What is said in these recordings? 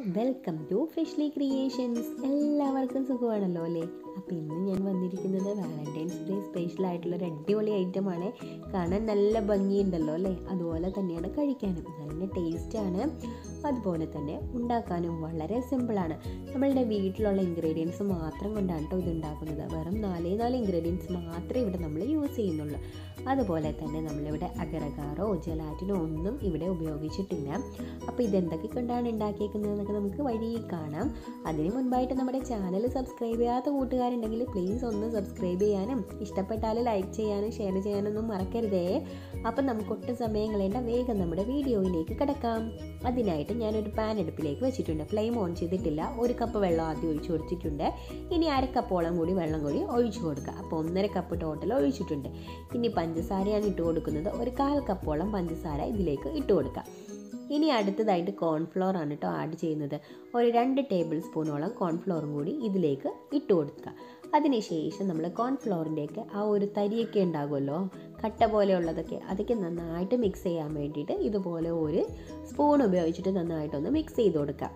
welcome to freshly creations എല്ലാവർക്കും സുഖമാണല്ലോ അല്ലേ അപ്പോൾ ഇന്ന് ഞാൻ വന്നിരിക്കുന്നത് വാലൻറ്റൈൻസ് ഡേ സ്പെഷ്യൽ ആയിട്ടുള്ള ഒരു അടിപൊളി ഐറ്റമാണ് കാണാൻ നല്ല ഭംഗിയുണ്ടല്ലോ അല്ലേ അതുപോലെ തന്നെയാണ് കഴിക്കാനും നല്ല ടേസ്റ്റാണ് അതുപോലെ തന്നെ ഉണ്ടാക്കാനും വളരെ സിമ്പിളാണ് നമ്മളുടെ വീട്ടിലുള്ള ഇൻഗ്രീഡിയൻസ് മാത്രം കൊണ്ടാണ് കേട്ടോ ഇത് ഉണ്ടാക്കുന്നത് വെറും നാലേ നാല് ഇൻഗ്രീഡിയൻസ് മാത്രമേ ഇവിടെ നമ്മൾ യൂസ് ചെയ്യുന്നുള്ളൂ അതുപോലെ തന്നെ നമ്മളിവിടെ അഗരകാറോ ജലാറ്റിനോ ഒന്നും ഇവിടെ ഉപയോഗിച്ചിട്ടില്ല അപ്പോൾ ഇതെന്തൊക്കെ കൊണ്ടാണ് ഉണ്ടാക്കിയേക്കുന്നത് എന്നൊക്കെ നമുക്ക് വഴിയിൽ കാണാം അതിന് മുൻപായിട്ട് നമ്മുടെ ചാനൽ സബ്സ്ക്രൈബ് ചെയ്യാത്ത കൂട്ടുകാരുണ്ടെങ്കിൽ പ്ലീസ് ഒന്ന് സബ്സ്ക്രൈബ് ചെയ്യാനും ഇഷ്ടപ്പെട്ടാൽ ലൈക്ക് ചെയ്യാനും ഷെയർ ചെയ്യാനൊന്നും മറക്കരുതേ അപ്പം നമുക്ക് ഒട്ടും സമയം കളയേണ്ട വേഗം നമ്മുടെ വീഡിയോയിലേക്ക് കിടക്കാം അതിനായിട്ട് ഞാനൊരു പാൻ അടുപ്പിലേക്ക് വെച്ചിട്ടുണ്ട് ഫ്ലെയിം ഓൺ ചെയ്തിട്ടില്ല ഒരു കപ്പ് വെള്ളം ആദ്യം ഒഴിച്ചു കൊടുത്തിട്ടുണ്ട് ഇനി അര കപ്പോളം കൂടി വെള്ളം കൂടി ഒഴിച്ചു കൊടുക്കുക അപ്പോൾ ഒന്നര കപ്പ് ടോട്ടൽ ഒഴിച്ചിട്ടുണ്ട് ഇനി പഞ്ചസാരയാണ് ഇട്ട് കൊടുക്കുന്നത് ഒരു കാൽ കപ്പോളം പഞ്ചസാര ഇതിലേക്ക് ഇട്ട് കൊടുക്കുക ഇനി അടുത്തതായിട്ട് കോൺഫ്ലോർ ആണ് കേട്ടോ ആഡ് ചെയ്യുന്നത് ഒരു രണ്ട് ടേബിൾ സ്പൂണോളം കോൺഫ്ലോറും കൂടി ഇതിലേക്ക് ഇട്ട് കൊടുക്കുക അതിനുശേഷം നമ്മൾ കോൺഫ്ലോറിൻ്റെയൊക്കെ ആ ഒരു തരിയൊക്കെ ഉണ്ടാകുമല്ലോ കട്ട പോലെയുള്ളതൊക്കെ അതൊക്കെ നന്നായിട്ട് മിക്സ് ചെയ്യാൻ വേണ്ടിയിട്ട് ഇതുപോലെ ഒരു സ്പൂൺ ഉപയോഗിച്ചിട്ട് നന്നായിട്ടൊന്ന് മിക്സ് ചെയ്ത് കൊടുക്കുക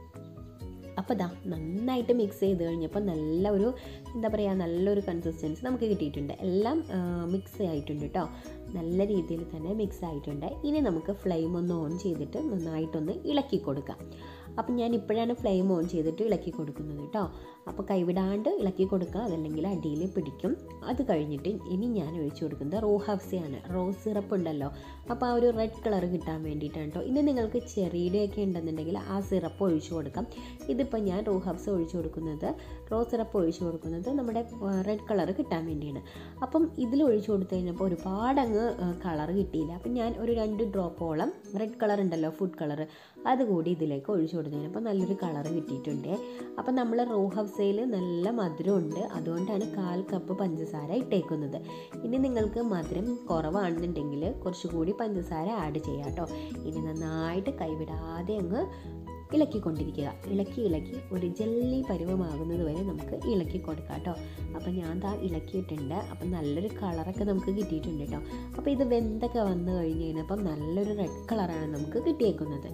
അപ്പോൾ ദാ നന്നായിട്ട് മിക്സ് ചെയ്ത് കഴിഞ്ഞപ്പോൾ നല്ല ഒരു എന്താ പറയുക നല്ലൊരു കൺസിസ്റ്റൻസി നമുക്ക് കിട്ടിയിട്ടുണ്ട് എല്ലാം മിക്സ് ആയിട്ടുണ്ട് കേട്ടോ നല്ല രീതിയിൽ തന്നെ മിക്സ് ആയിട്ടുണ്ട് ഇനി നമുക്ക് ഫ്ലെയിം ഒന്ന് ഓൺ ചെയ്തിട്ട് നന്നായിട്ടൊന്ന് ഇളക്കി കൊടുക്കാം അപ്പം ഞാൻ ഇപ്പോഴാണ് ഫ്ലെയിം ഓൺ ചെയ്തിട്ട് ഇളക്കി കൊടുക്കുന്നത് കേട്ടോ അപ്പോൾ കൈവിടാണ്ട് ഇളക്കി കൊടുക്കുക അതല്ലെങ്കിൽ അടിയിൽ പിടിക്കും അത് കഴിഞ്ഞിട്ട് ഇനി ഞാൻ ഒഴിച്ചു കൊടുക്കുന്നത് റോ ഹഫ്സയാണ് റോസ് സിറപ്പ് ഉണ്ടല്ലോ അപ്പോൾ ആ ഒരു റെഡ് കളർ കിട്ടാൻ വേണ്ടിയിട്ടാണ് കേട്ടോ ഇനി നിങ്ങൾക്ക് ചെറിയുടെയൊക്കെ ഉണ്ടെന്നുണ്ടെങ്കിൽ ആ സിറപ്പ് ഒഴിച്ചു കൊടുക്കാം ഇതിപ്പോൾ ഞാൻ റോ ഹഫ്സ് ഒഴിച്ചു കൊടുക്കുന്നത് റോസ് സിറപ്പ് ഒഴിച്ചു കൊടുക്കുന്നത് നമ്മുടെ റെഡ് കളർ കിട്ടാൻ വേണ്ടിയാണ് അപ്പം ഇതിൽ ഒഴിച്ചു കൊടുത്തു കഴിഞ്ഞപ്പോൾ ഒരുപാട് അങ്ങ് കളർ കിട്ടിയില്ല അപ്പം ഞാൻ ഒരു രണ്ട് ഡ്രോപ്പോളം റെഡ് കളർ ഉണ്ടല്ലോ ഫുഡ് കളർ അതുകൂടി ഇതിലേക്ക് ഒഴിച്ചു കൊടുത്തതിന് അപ്പോൾ നല്ലൊരു കളർ കിട്ടിയിട്ടുണ്ട് അപ്പം നമ്മൾ റോ ഹൗസയിൽ നല്ല മധുരമുണ്ട് അതുകൊണ്ടാണ് കാൽ കപ്പ് പഞ്ചസാര ഇട്ടേക്കുന്നത് ഇനി നിങ്ങൾക്ക് മധുരം കുറവാണെന്നുണ്ടെങ്കിൽ കുറച്ചുകൂടി പഞ്ചസാര ആഡ് ചെയ്യാം കേട്ടോ ഇനി നന്നായിട്ട് കൈവിടാതെ അങ്ങ് ഇളക്കിക്കൊണ്ടിരിക്കുക ഇളക്കി ഇളക്കി ഒരു ജെല്ലി പരുവമാകുന്നത് വരെ നമുക്ക് ഇളക്കി കൊടുക്കാം കേട്ടോ അപ്പോൾ ഞാൻ ദാ ഇളക്കിയിട്ടുണ്ട് അപ്പം നല്ലൊരു കളറൊക്കെ നമുക്ക് കിട്ടിയിട്ടുണ്ട് കേട്ടോ അപ്പോൾ ഇത് വെന്തൊക്കെ വന്നു കഴിഞ്ഞ് കഴിഞ്ഞപ്പം നല്ലൊരു റെഡ് കളറാണ് നമുക്ക് കിട്ടിയേക്കുന്നത്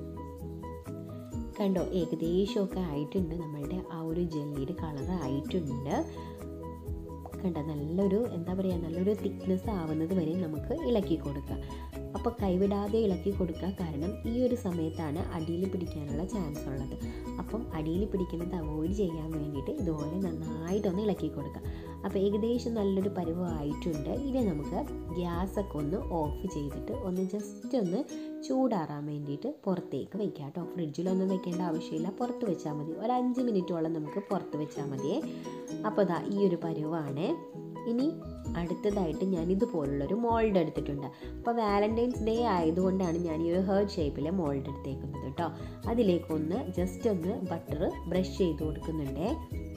കണ്ടോ ഏകദേശമൊക്കെ ആയിട്ടുണ്ട് നമ്മളുടെ ആ ഒരു ജെല്ലിയുടെ കളർ ആയിട്ടുണ്ട് കണ്ട നല്ലൊരു എന്താ പറയുക നല്ലൊരു തിക്നെസ് ആവുന്നത് വരെ നമുക്ക് ഇളക്കി കൊടുക്കാം അപ്പോൾ കൈവിടാതെ ഇളക്കി കൊടുക്കുക കാരണം ഈ ഒരു സമയത്താണ് അടിയിൽ പിടിക്കാനുള്ള ചാൻസ് ഉള്ളത് അപ്പം അടിയിൽ പിടിക്കുന്നത് അവോയ്ഡ് ചെയ്യാൻ വേണ്ടിയിട്ട് ഇതുപോലെ നന്നായിട്ടൊന്ന് ഇളക്കി കൊടുക്കുക അപ്പോൾ ഏകദേശം നല്ലൊരു പരുവമായിട്ടുണ്ട് ഇനി നമുക്ക് ഗ്യാസൊക്കെ ഒന്ന് ഓഫ് ചെയ്തിട്ട് ഒന്ന് ജസ്റ്റ് ഒന്ന് ചൂടാറാൻ വേണ്ടിയിട്ട് പുറത്തേക്ക് വെക്കാം കേട്ടോ ഫ്രിഡ്ജിലൊന്നും വെക്കേണ്ട ആവശ്യമില്ല പുറത്ത് വെച്ചാൽ മതി ഒരു അഞ്ച് മിനിറ്റോളം നമുക്ക് പുറത്ത് വെച്ചാൽ മതിയേ അപ്പോൾ ഇതാ ഈ ഒരു പരുവാണ് ഇനി അടുത്തതായിട്ട് ഞാൻ ഇതുപോലുള്ളൊരു മോൾഡ് എടുത്തിട്ടുണ്ട് അപ്പോൾ വാലൻറ്റൈൻസ് ഡേ ആയതുകൊണ്ടാണ് ഞാൻ ഈ ഒരു ഹേർഡ് ഷേപ്പിലെ മോൾഡ് എടുത്തേക്കുന്നത് കേട്ടോ അതിലേക്കൊന്ന് ജസ്റ്റ് ഒന്ന് ബട്ടർ ബ്രഷ് ചെയ്ത് കൊടുക്കുന്നുണ്ടേ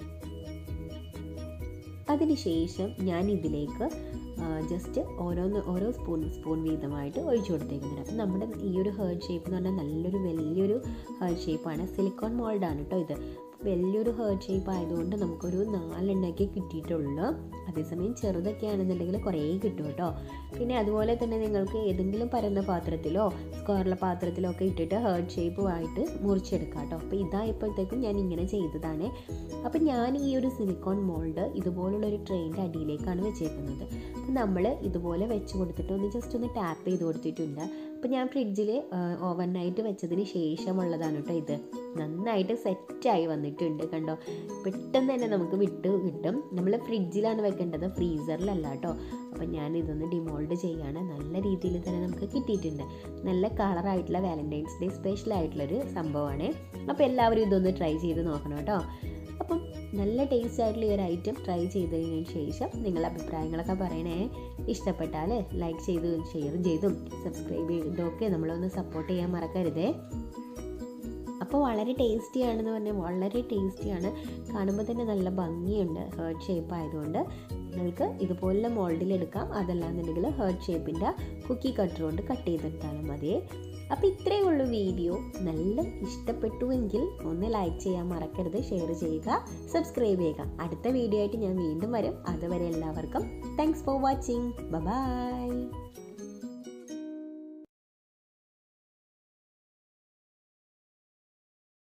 അതിനുശേഷം ഞാൻ ഇതിലേക്ക് ജസ്റ്റ് ഓരോന്ന് ഓരോ സ്പൂൺ സ്പൂൺ വീതമായിട്ട് ഒഴിച്ചു കൊടുത്തേക്കുന്നുണ്ട് അപ്പം നമ്മുടെ ഈ ഒരു ഹേർഡ് ഷേപ്പ് എന്ന് പറഞ്ഞാൽ നല്ലൊരു വലിയൊരു ഹേർഡ് ഷേപ്പാണ് സിലിക്കോൺ മോൾഡാണ് കേട്ടോ ഇത് വലിയൊരു ഹേർഡ് ഷേപ്പ് ആയതുകൊണ്ട് നമുക്കൊരു നാലെണ്ണയൊക്കെ കിട്ടിയിട്ടുള്ളൂ അതേസമയം ചെറുതൊക്കെ ആണെന്നുണ്ടെങ്കിൽ കുറേ കിട്ടും കേട്ടോ പിന്നെ അതുപോലെ തന്നെ നിങ്ങൾക്ക് ഏതെങ്കിലും പരന്ന പാത്രത്തിലോ സ്ക്വയറിലെ പാത്രത്തിലോ ഒക്കെ ഇട്ടിട്ട് ഹേർഡ് ഷേപ്പുമായിട്ട് മുറിച്ചെടുക്കാം കേട്ടോ അപ്പോൾ ഇതായപ്പോഴത്തേക്കും ഞാൻ ഇങ്ങനെ ചെയ്തതാണ് അപ്പം ഞാൻ ഈ ഒരു സിലിക്കോൺ മോൾഡ് ഇതുപോലുള്ളൊരു ട്രെയിനിൻ്റെ അടിയിലേക്കാണ് വെച്ചേക്കുന്നത് അപ്പം നമ്മൾ ഇതുപോലെ വെച്ച് കൊടുത്തിട്ട് ഒന്ന് ജസ്റ്റ് ഒന്ന് ടാപ്പ് ചെയ്ത് കൊടുത്തിട്ടുണ്ട് അപ്പം ഞാൻ ഫ്രിഡ്ജിൽ ഓവർനൈറ്റ് വെച്ചതിന് ശേഷമുള്ളതാണ് കേട്ടോ ഇത് നന്നായിട്ട് സെറ്റായി വന്നിട്ടുണ്ട് കണ്ടോ പെട്ടെന്ന് തന്നെ നമുക്ക് വിട്ട് കിട്ടും നമ്മൾ ഫ്രിഡ്ജിലാണ് വെക്കേണ്ടത് ഫ്രീസറിലല്ല കേട്ടോ അപ്പം ഞാൻ ഇതൊന്ന് ഡിമോൾഡ് ചെയ്യാണ് നല്ല രീതിയിൽ തന്നെ നമുക്ക് കിട്ടിയിട്ടുണ്ട് നല്ല കളറായിട്ടുള്ള വാലൻറ്റൈൻസ് ഡേ സ്പെഷ്യൽ ആയിട്ടുള്ളൊരു സംഭവമാണ് അപ്പോൾ എല്ലാവരും ഇതൊന്ന് ട്രൈ ചെയ്ത് നോക്കണം കേട്ടോ അപ്പം നല്ല ടേസ്റ്റ് ആയിട്ടുള്ള ഈ ഒരു ഐറ്റം ട്രൈ ചെയ്തതിന് ശേഷം നിങ്ങളുടെ അഭിപ്രായങ്ങളൊക്കെ പറയണേ ഇഷ്ടപ്പെട്ടാൽ ലൈക്ക് ചെയ്ത് ഷെയർ ചെയ്തും സബ്സ്ക്രൈബ് ചെയ്തൊക്കെ നമ്മളൊന്ന് സപ്പോർട്ട് ചെയ്യാൻ മറക്കരുതേ അപ്പോൾ വളരെ ടേസ്റ്റിയാണെന്ന് പറഞ്ഞാൽ വളരെ ടേസ്റ്റിയാണ് കാണുമ്പോൾ തന്നെ നല്ല ഭംഗിയുണ്ട് ഹേർട്ട് ഷേപ്പ് ആയതുകൊണ്ട് നിങ്ങൾക്ക് ഇതുപോലെ മോൾഡിലെടുക്കാം അതല്ലാന്നുണ്ടെങ്കിൽ ഹേർട്ട് ഷേപ്പിൻ്റെ കുക്കി കട്ടർ കൊണ്ട് കട്ട് ചെയ്തെടുത്താലും മതിയേ അപ്പോൾ ഇത്രയേ ഉള്ളൂ വീഡിയോ നല്ല ഇഷ്ടപ്പെട്ടുവെങ്കിൽ ഒന്ന് ലൈക്ക് ചെയ്യാൻ മറക്കരുത് ഷെയർ ചെയ്യുക സബ്സ്ക്രൈബ് ചെയ്യുക അടുത്ത വീഡിയോ ആയിട്ട് ഞാൻ വീണ്ടും വരും അതുവരെ എല്ലാവർക്കും താങ്ക്സ് ഫോർ വാച്ചിങ് ബൈ